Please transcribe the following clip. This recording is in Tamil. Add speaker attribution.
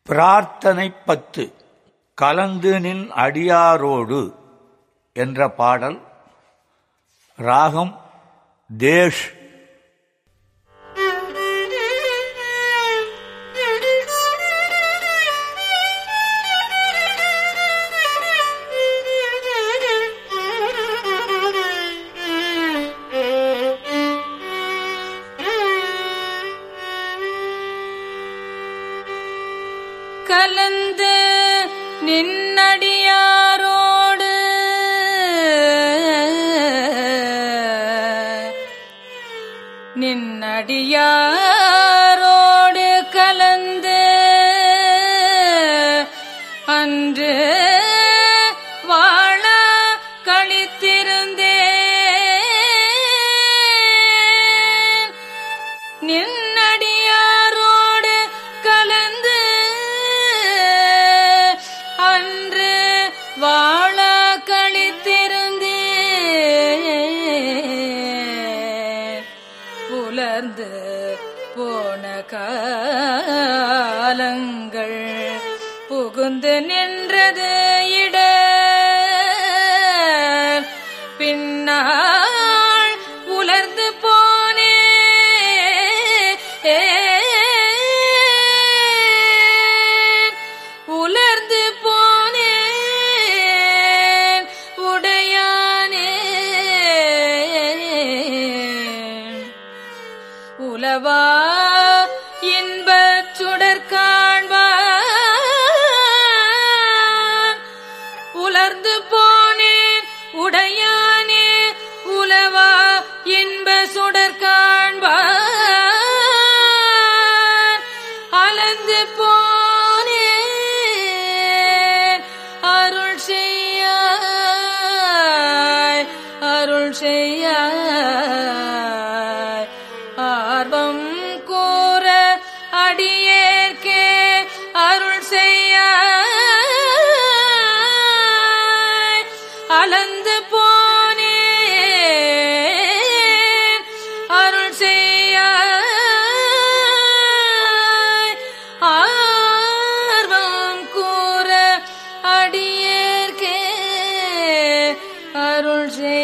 Speaker 1: பிரார்த்தனை பத்து கலந்து நின் அடியாரோடு என்ற பாடல் ராகம் தேஷ்
Speaker 2: கலந்து நின்னடியாரோடு நின்னடியாரோடு கலந்து அன்று வாழ கழித்திருந்தேன் நின்னடியாரோடு கலந்து அன்று வாழ கழித்திருந்தேன் புலர்ந்து போன காலங்கள் புகுந்து நின்றது இட பின்னால் உலர்ந்து போனே உலர்ந்து போனேன் உடையானே உலவா இன்பச் சுடர் காண்பான் உலர்ந்து போனேன் உடையானே உலவா இன்ப சுடர் காண்பான் அலந்து போனேன் அருள் செய்யாய் அருள் செய்யாய் ஆர்வம் கூற அடியேற்கே அருள் செய்யாய் அலந்து போனேன் அருள் செய்யாய் ஆர்வம் கூற அடியேற்கே அருள் செய்